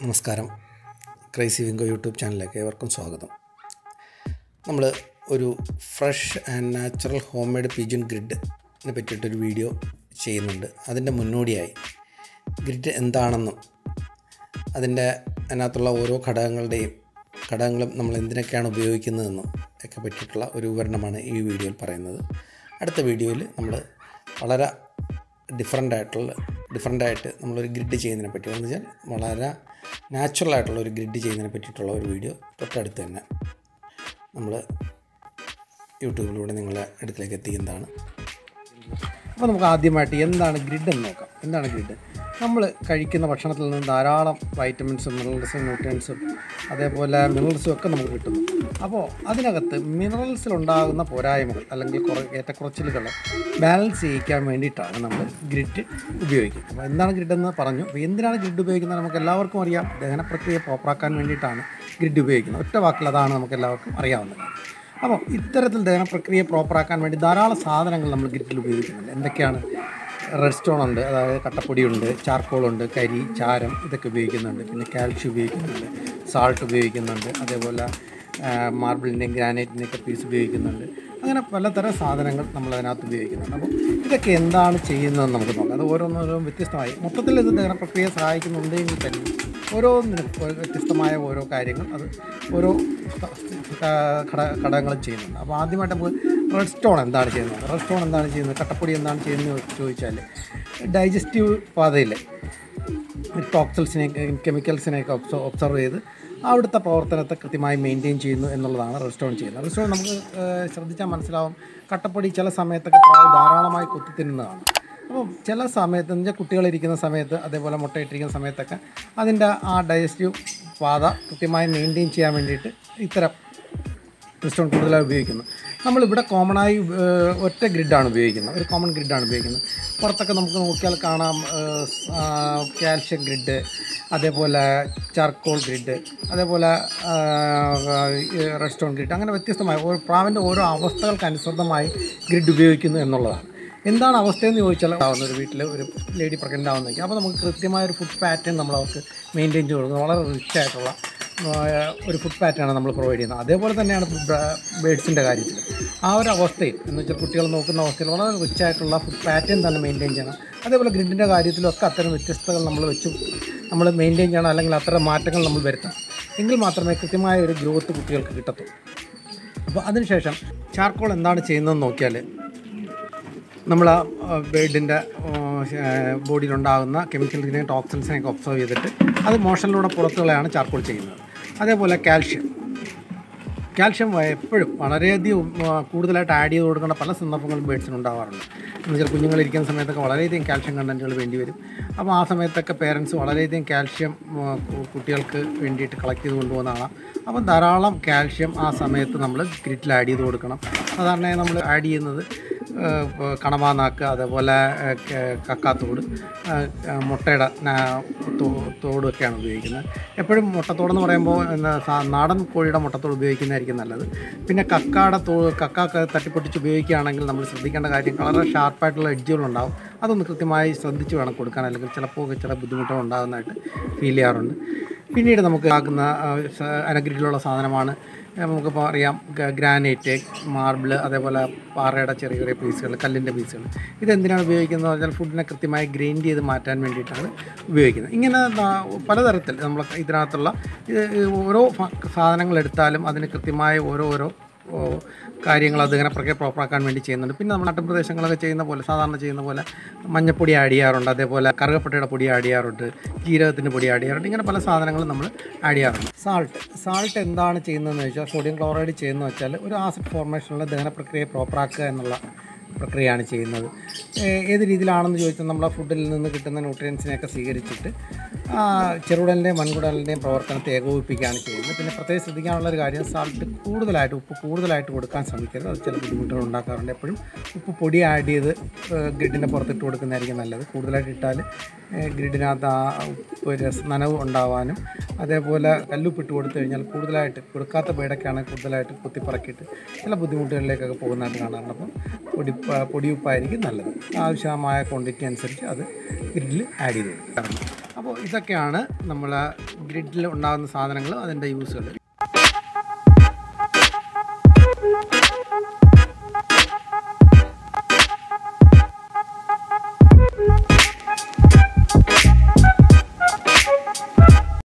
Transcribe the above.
നമസ്കാരം crazy വിങ്കോ YouTube ചാനലിലേക്ക് ഏവർക്കും സ്വാഗതം നമ്മൾ ഒരു fresh and natural home made pigeon ഗ്രിഡിനെ പറ്റിയിട്ടൊരു വീഡിയോ ചെയ്യുന്നുണ്ട് അതിൻ്റെ മുന്നോടിയായി ഗ്രിഡ് എന്താണെന്നും അതിൻ്റെ അതിനകത്തുള്ള ഓരോ ഘടകങ്ങളുടെയും ഘടകങ്ങളും നമ്മൾ എന്തിനൊക്കെയാണ് ഉപയോഗിക്കുന്നതെന്നും ഒക്കെ പറ്റിയിട്ടുള്ള ഒരു വിവരണമാണ് ഈ വീഡിയോയിൽ പറയുന്നത് അടുത്ത വീഡിയോയിൽ നമ്മൾ വളരെ ഡിഫറെൻ്റ് ആയിട്ടുള്ള ഡിഫറെൻ്റ് ആയിട്ട് നമ്മളൊരു ഗ്രിഡ് ചെയ്യുന്നതിനെ പറ്റി എന്ന് വെച്ചാൽ വളരെ നാച്ചുറൽ ആയിട്ടുള്ള ഒരു ഗ്രിഡ് ചെയ്യുന്നതിനെ പറ്റിയിട്ടുള്ള ഒരു വീഡിയോ തൊട്ടടുത്ത് തന്നെ നമ്മൾ യൂട്യൂബിലൂടെ നിങ്ങളെ അടുക്കിലേക്ക് എത്തിക്കുന്നതാണ് അപ്പോൾ നമുക്ക് ആദ്യമായിട്ട് എന്താണ് ഗ്രിഡ് എന്ന് നോക്കാം എന്താണ് ഗ്രിഡ് നമ്മൾ കഴിക്കുന്ന ഭക്ഷണത്തിൽ നിന്ന് ധാരാളം വൈറ്റമിൻസും മിനറൽസും ന്യൂട്രിയൻസും അതേപോലെ മിനറൽസും ഒക്കെ നമുക്ക് കിട്ടുന്നു അപ്പോൾ അതിനകത്ത് മിനറൽസിലുണ്ടാകുന്ന പോരായ്മകൾ അല്ലെങ്കിൽ കുറേ ഏറ്റക്കുറച്ചിലുകൾ ബാലൻസ് ചെയ്യിക്കാൻ വേണ്ടിയിട്ടാണ് നമ്മൾ ഗ്രിഡ് ഉപയോഗിക്കുന്നത് അപ്പോൾ എന്താണ് ഗ്രിഡ് എന്ന് പറഞ്ഞു അപ്പോൾ എന്തിനാണ് ഗ്രിഡ് ഉപയോഗിക്കുന്നത് നമുക്ക് എല്ലാവർക്കും അറിയാം ദഹന പ്രക്രിയ പ്രോപ്പറാക്കാൻ വേണ്ടിയിട്ടാണ് ഗ്രിഡ് ഉപയോഗിക്കുന്നത് ഒറ്റ വാക്കിൽ അതാണ് നമുക്ക് എല്ലാവർക്കും അറിയാവുന്നത് അപ്പോൾ ഇത്തരത്തിൽ ദഹന പ്രക്രിയ പ്രോപ്പറാക്കാൻ വേണ്ടി ധാരാളം സാധനങ്ങൾ നമ്മൾ ഗ്രിഡിൽ ഉപയോഗിക്കുന്നുണ്ട് എന്തൊക്കെയാണ് റെഡ് സ്റ്റോൺ ഉണ്ട് അതായത് കട്ടപ്പൊടിയുണ്ട് ചാർക്കോളുണ്ട് കരി ചാരം ഇതൊക്കെ ഉപയോഗിക്കുന്നുണ്ട് പിന്നെ കാൽഷ്യം ഉപയോഗിക്കുന്നുണ്ട് സാൾട്ട് ഉപയോഗിക്കുന്നുണ്ട് അതേപോലെ മാർബിളിൻ്റെയും ഗ്രാനൈറ്റിൻ്റെയൊക്കെ പീസ് ഉപയോഗിക്കുന്നുണ്ട് അങ്ങനെ പലതരം സാധനങ്ങൾ നമ്മൾ അതിനകത്ത് ഉപയോഗിക്കുന്നുണ്ട് അപ്പോൾ ഇതൊക്കെ എന്താണ് ചെയ്യുന്നതെന്ന് നമുക്ക് നോക്കാം അത് ഓരോന്നോരോന്നും വ്യത്യസ്തമായി മൊത്തത്തിൽ ഇത് ദഹന പ്രക്രിയ സഹായിക്കുന്നുണ്ടെങ്കിൽ തന്നെ ഓരോന്നിനും ഓരോ വ്യത്യസ്തമായ ഓരോ കാര്യങ്ങൾ അത് ഓരോ ഘട ഘടകങ്ങളും ചെയ്യുന്നുണ്ട് അപ്പോൾ ആദ്യമായിട്ട് നമുക്ക് റെഡ് സ്റ്റോൺ എന്താണ് ചെയ്യുന്നത് റെഡ് സ്റ്റോൺ എന്താണ് ചെയ്യുന്നത് കട്ടപ്പൊടി എന്താണ് ചെയ്യുന്നത് ചോദിച്ചാൽ ഡൈജസ്റ്റീവ് പാതയിൽ ടോക്സൽസിനെ കെമിക്കൽസിനെയൊക്കെ ഒബ്സർവ് ഒബ്സർവ് ചെയ്ത് അവിടുത്തെ പ്രവർത്തനത്തെ കൃത്യമായി മെയിൻറ്റെയിൻ ചെയ്യുന്നു എന്നുള്ളതാണ് റെസ്റ്റോൺ ചെയ്യുന്നത് റെസ്റ്റോൺ നമുക്ക് ഏഹ്, ശ്രദ്ധിച്ചാൽ മനസ്സിലാവും കട്ടപ്പൊടി ചില സമയത്തൊക്കെ പ്രാവ് ധാരാളമായി കുത്തി തിന്നുന്നതാണ് അപ്പം ചില സമയത്ത് എന്ന് വെച്ചാൽ കുട്ടികളിരിക്കുന്ന സമയത്ത് അതേപോലെ മുട്ടയിട്ടിരിക്കുന്ന സമയത്തൊക്കെ അതിൻ്റെ ആ ഡൈജസ്റ്റീവ് പാത കൃത്യമായി മെയിൻറ്റെയിൻ ചെയ്യാൻ വേണ്ടിയിട്ട് ഇത്തരം ക്രിസ്റ്റോൺ കൂടുതലായി ഉപയോഗിക്കുന്നു നമ്മളിവിടെ കോമണായി ഏഹ്, ഒറ്റ ഗ്രിഡാണ് ഉപയോഗിക്കുന്നത് ഒരു കോമൺ ഗ്രിഡാണ് ഉപയോഗിക്കുന്നത് പുറത്തൊക്കെ നമുക്ക് നോക്കിയാൽ കാണാം ഏഹ്, സ്- ആ, കാൽഷ്യം ഗ്രിഡ് അതേപോലെ ചാർക്കോൾ ഗ്രിഡ് അതേപോലെ റെഡ് സ്റ്റോൺ ഗ്രിഡ് അങ്ങനെ വ്യത്യസ്തമായ ഓരോ പ്രാവിൻ്റെ ഓരോ അവസ്ഥകൾക്ക് അനുസൃതമായി ഗ്രിഡ് ഉപയോഗിക്കുന്നു എന്നുള്ളതാണ് എന്താണ് അവസ്ഥയെന്ന് ചോദിച്ചാൽ ആവുന്ന ഒരു വീട്ടിൽ ഒരു ലേഡി പ്രഗ്നൻ്റ് ആവുന്നെങ്കിൽ അപ്പോൾ നമുക്ക് കൃത്യമായ ഒരു ഫുഡ് പാറ്റേൺ നമ്മൾ അവർക്ക് മെയിൻറ്റെയിൻ ചെയ്ത് കൊടുക്കുന്നത് വളരെ റിച്ച് ആയിട്ടുള്ള ആ, ഒരു ഫുഡ് പാറ്റേൺ നമ്മൾ പ്രൊവൈഡ് ചെയ്യുന്നത് അതേപോലെ തന്നെയാണ് ബേഡ്സിൻ്റെ കാര്യത്തിൽ ആ ഒരു അവസ്ഥയിൽ എന്ന് വെച്ചാൽ കുട്ടികൾ നോക്കുന്ന അവസ്ഥയിൽ വളരെ റിച്ച് ആയിട്ടുള്ള ഫുഡ് പാറ്റേൺ തന്നെ മെയിൻറ്റെയിൻ ചെയ്യണം അതേപോലെ ഗ്രിഡിൻ്റെ കാര്യത്തിലൊക്കെ അത്തരം വ്യത്യസ്തകൾ നമ്മൾ വെച്ചും നമ്മൾ മെയിൻറ്റെയിൻ ചെയ്യണം അല്ലെങ്കിൽ അത്തരം മാറ്റങ്ങൾ നമ്മൾ വരുത്തണം എങ്കിൽ മാത്രമേ കൃത്യമായ ഒരു ഗ്രോത്ത് കുട്ടികൾക്ക് കിട്ടത്തുള്ളൂ അപ്പോൾ അതിനുശേഷം ചാർക്കോൾ എന്താണ് ചെയ്യുന്നതെന്ന് നോക്കിയാൽ നമ്മൾ ആ ബേഡിൻ്റെ ബോഡിയിലുണ്ടാകുന്ന കെമിക്കൽസിനെയും ടോക്സിൻസിനെയൊക്കെ ഒബ്സർവ് ചെയ്തിട്ട് അത് മോഷനിലൂടെ പുറത്തുകളെയാണ് ചാർക്കോൾ ചെയ്യുന്നത് അതേപോലെ കാൽഷ്യം കാൽഷ്യം വ- എപ്പോഴും വളരെയധികം ആ, കൂടുതലായിട്ട് ആഡ് ചെയ്ത് കൊടുക്കേണ്ട പല സന്ദർഭങ്ങളും ബേഡ്സിന് ഉണ്ടാവാറുണ്ട് എന്ന് വെച്ചാൽ കുഞ്ഞുങ്ങളിരിക്കുന്ന സമയത്തൊക്കെ വളരെയധികം കാൽഷ്യം കണ്ടൻറ്റുകൾ വേണ്ടി വരും അപ്പോൾ ആ സമയത്തൊക്കെ പേരൻസ് വളരെയധികം കാൽഷ്യം ആ, കു- കുട്ടികൾക്ക് വേണ്ടിയിട്ട് കളക്ട് ചെയ്ത് കൊണ്ടുപോകുന്ന ആളാണ് അപ്പം ധാരാളം കാൽഷ്യം ആ സമയത്ത് നമ്മൾ ഗ്രിറ്റിൽ ആഡ് ചെയ്ത് കൊടുക്കണം സാധാരണയായി നമ്മൾ ആഡ് ചെയ്യുന്നത് ഏഹ് ഇപ്പോൾ കണവാനാക്ക് അതേപോലെ ഏഹ് ക- കക്കാത്തോട് ഏഹ് ഏഹ് മുട്ടയുടെ നാ- തോ- തോടൊക്കെയാണ് ഉപയോഗിക്കുന്നത് എപ്പോഴും മുട്ടത്തോടെന്ന് പറയുമ്പോൾ എന്താ സാ- നാടൻ കോഴിയുടെ മുട്ടത്തോട് ഉപയോഗിക്കുന്നതായിരിക്കും നല്ലത് പിന്നെ കക്കാടെ തോ കക്കാക്ക് തട്ടിപ്പൊട്ടിച്ച് ഉപയോഗിക്കുകയാണെങ്കിൽ നമ്മൾ ശ്രദ്ധിക്കേണ്ട കാര്യം വളരെ ഷാർപ്പായിട്ടുള്ള എഡ്ജുകളുണ്ടാവും അതൊന്ന് കൃത്യമായി ശ്രദ്ധിച്ച് വേണം കൊടുക്കാൻ അല്ലെങ്കിൽ ചിലപ്പോൾ ചില ബുദ്ധിമുട്ടുകൾ ഉണ്ടാകുന്നതായിട്ട് ഫീൽ ചെയ്യാറുണ്ട് പിന്നീട് നമുക്ക് ആക്കുന്ന അനഗ്രിലുള്ള സാധനമാണ് ഏഹ് നമുക്കിപ്പോൾ അറിയാം ഗ- ഗ്രാനൈറ്റ് മാർബിൾ അതേപോലെ പാറയുടെ ചെറിയ ചെറിയ പീസുകൾ കല്ലിൻ്റെ പീസുകൾ ഇതെന്തിനാണ് ഉപയോഗിക്കുന്നത് പറഞ്ഞാൽ ഫുഡിനെ കൃത്യമായി ഗ്രൈൻഡ് ചെയ്ത് മാറ്റാൻ വേണ്ടിയിട്ടാണ് ഉപയോഗിക്കുന്നത് ഇങ്ങനെ ന- പലതരത്തിൽ നമ്മൾ ഇതിനകത്തുള്ള ഇത് ഓരോ ഫ- സാധനങ്ങൾ എടുത്താലും അതിന് കൃത്യമായ ഓരോ ഓരോ ഓ, കാര്യങ്ങൾ അത് ഇങ്ങനെ പ്രക്രിയ പ്രോപ്പറാക്കാൻ വേണ്ടി ചെയ്യുന്നുണ്ട് പിന്നെ നമ്മൾ നാട്ടിൻ പ്രദേശങ്ങളൊക്കെ ചെയ്യുന്ന പോലെ സാധാരണ ചെയ്യുന്ന പോലെ മഞ്ഞപ്പൊടി ആഡ് ചെയ്യാറുണ്ട് അതേപോലെ കറുകപ്പട്ടയുടെ പൊടി ആഡ് ചെയ്യാറുണ്ട് ജീരകത്തിൻ്റെ പൊടി ആഡ് ചെയ്യാറുണ്ട് ഇങ്ങനെ പല സാധനങ്ങളും നമ്മൾ ആഡ് ചെയ്യാറുണ്ട് സാൾട്ട് സാൾട്ട് എന്താണ് ചെയ്യുന്നതെന്ന് വെച്ചാൽ സോഡിയം ക്ലോറൈഡ് ചെയ്യുന്നത് വെച്ചാൽ ഒരു ആസിഡ് ഫോർമേഷനുള്ള ദഹന പ്രക്രിയയെ പ്രോപ്പറാക്കുക എന്നുള്ള പ്രക്രിയയാണ് ചെയ്യുന്നത് ഏ- ഏത് രീതിയിലാണെന്ന് ചോദിച്ചാൽ നമ്മൾ ആ ഫുഡിൽ നിന്ന് കിട്ടുന്ന ന്യൂട്രിയൻസിനെയൊക്കെ സ്വീകരിച്ചിട്ട് ആ, ചെറുകുടലിൻ്റെയും മൺകുടലിൻ്റെയും പ്രവർത്തനത്തെ ഏകോപിപ്പിക്കുകയാണ് ചെയ്യുന്നത് പിന്നെ പ്രത്യേകം ശ്രദ്ധിക്കാനുള്ള ഒരു കാര്യം സാൾട്ട് കൂടുതലായിട്ട് ഉപ്പ് കൂടുതലായിട്ട് കൊടുക്കാൻ ശ്രമിക്കരുത് അത് ചില ബുദ്ധിമുട്ടുകൾ ഉണ്ടാക്കാറുണ്ട് എപ്പോഴും ഉപ്പ് പൊടി ആഡ് ചെയ്ത് ഗ്രിഡിൻ്റെ പുറത്തിട്ട് കൊടുക്കുന്നതായിരിക്കും നല്ലത് കൂടുതലായിട്ട് ഇട്ടാൽ ഗ്രിഡിനകത്ത് ആ ഉപ്പ് രസ നനവ് ഉണ്ടാവാനും അതേപോലെ കല്ലുപ്പിട്ട് കൊടുത്തു കഴിഞ്ഞാൽ കൂടുതലായിട്ട് കൊടുക്കാത്ത ബേഡൊക്കെയാണ് കൂടുതലായിട്ട് കുത്തിപ്പറക്കിയിട്ട് ചില ബുദ്ധിമുട്ടുകളിലേക്കൊക്കെ പോകുന്നതായിട്ട് കാണാറുണ്ട് അപ്പം പൊടി പൊടിയുപ്പായിരിക്കും നല്ലത് ആവശ്യമായ ക്വാണ്ടിറ്റി അനുസരിച്ച് അത് ഗ്രിഡിൽ ആഡ് ചെയ്ത് കൊടുക്കാം അപ്പോൾ ഇതൊക്കെയാണ് നമ്മൾ ഗ്രിഡിൽ ഉണ്ടാകുന്ന സാധനങ്ങൾ അതിൻ്റെ യൂസുകൾ